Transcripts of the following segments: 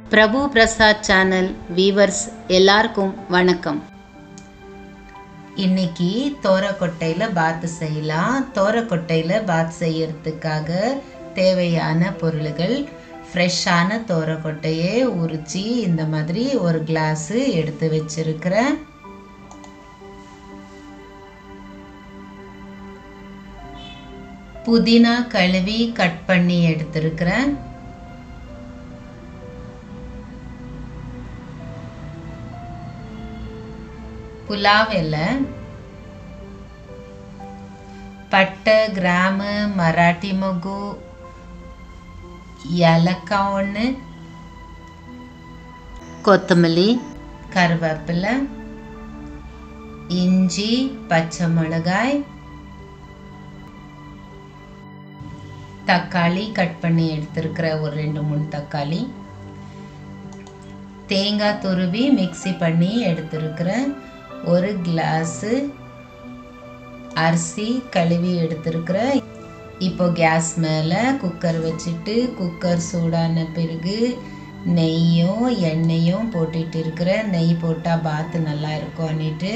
பிரபு Prasad channel viewers எல்லாருக்கும் வணக்கம் இன்னைக்கு தோரக்கொட்டையில் பாத் செய்யலாம் தோரக்கொட்டையில் பாத் செய்யறதுக்காக தேவையான பொருள்கள் ஃப்ரெஷ்ஷான தோரக்கொட்டையை உரிச்சு இந்த மாதிரி ஒரு கிளாஸு எடுத்து வச்சிருக்கிறேன் புதினா கழுவி கட் பண்ணி எடுத்திருக்கிறேன் புலாவ் இலை பட்டை கிராமு மராட்டி மொகு ஏலக்காய் ஒன்று கொத்தமல்லி கருவேப்பிலை இஞ்சி பச்சை மிளகாய் தக்காளி கட் பண்ணி எடுத்திருக்கிற ஒரு ரெண்டு மூணு தக்காளி தேங்காய் துருவி மிக்சி பண்ணி எடுத்திருக்கிறேன் ஒரு கிளாஸு அரிசி கழுவி எடுத்திருக்கிறேன் இப்போ கேஸ் மேலே குக்கர் வச்சுட்டு குக்கர் சூடான பிறகு நெய்யும் எண்ணெயும் போட்டுட்டு இருக்கிறேன் நெய் போட்டால் பாத்து நல்லா இருக்கும்னுட்டு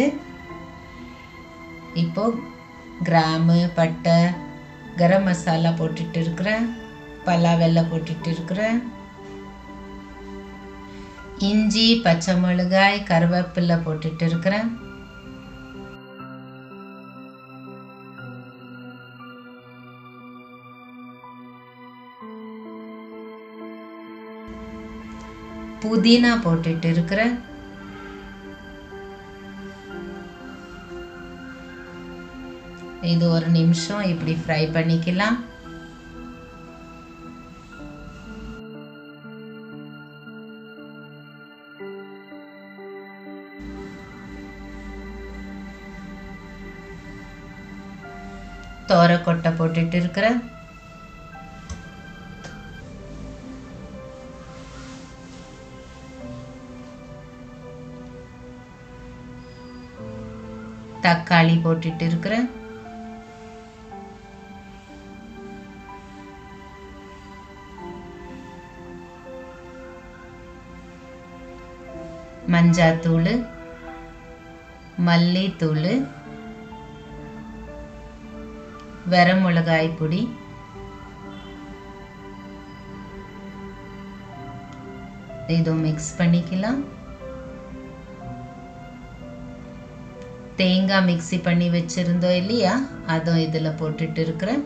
இப்போ கிராமு பட்டை கரம் மசாலா போட்டுட்டு இருக்கிறேன் பலா வெள்ளை போட்டுட்டு இருக்கிறேன் இஞ்சி பச்சை மிளகாய் கருவேப்பிலை போட்டுட்டு இருக்கிறேன் புதினா போட்டுட்டு இருக்கிறேன் இது ஒரு நிமிஷம் இப்படி ஃப்ரை பண்ணிக்கலாம் தோரக்கொட்டை போட்டுட்டு இருக்கிறேன் தக்காளி போட்டுட்டு இருக்கிறேன் மஞ்சாத்தூள் மல்லித்தூள் வரமிளகாய் பொடி இதுவும் மிக்ஸ் பண்ணிக்கலாம் தேங்காய் மிக்ஸி பண்ணி வச்சிருந்தோம் இல்லையா அதுவும் இதில் போட்டுட்டு இருக்கிறேன்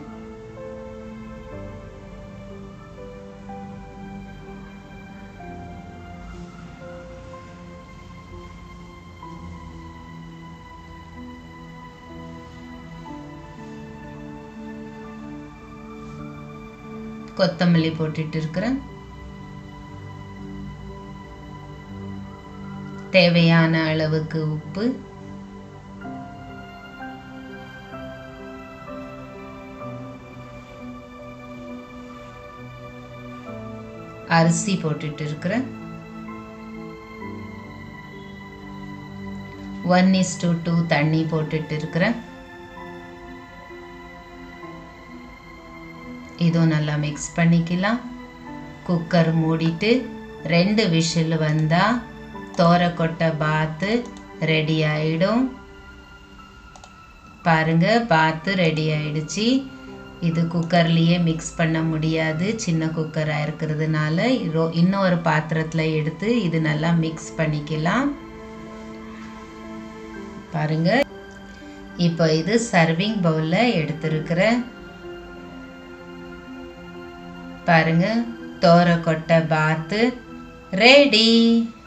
கொத்தமல்லி போட்டுட்டு இருக்கிறேன் தேவையான அளவுக்கு உப்பு அரிசி போட்டுட்டு இருக்கிறேன் ஒன் இஸ் டூ டூ தண்ணி போட்டுட்டு இருக்கிறேன் இதுவும் நல்லா மிக்ஸ் பண்ணிக்கலாம் குக்கர் மூடிட்டு ரெண்டு விஷில் வந்தால் தோரக்கொட்டை பாத்து ரெடி ஆயிடும் பாருங்க பாத்து ரெடி ஆயிடுச்சு இது குக்கர்லேயே மிக்ஸ் பண்ண முடியாது சின்ன குக்கராக இருக்கிறதுனால இன்னொரு பாத்திரத்தில் எடுத்து இது நல்லா மிக்ஸ் பண்ணிக்கலாம் பாருங்க இப்போ இது சர்விங் பவுலில் எடுத்திருக்கிறேன் பாருங்க தோரக்கொட்டை பாத்து ரெடி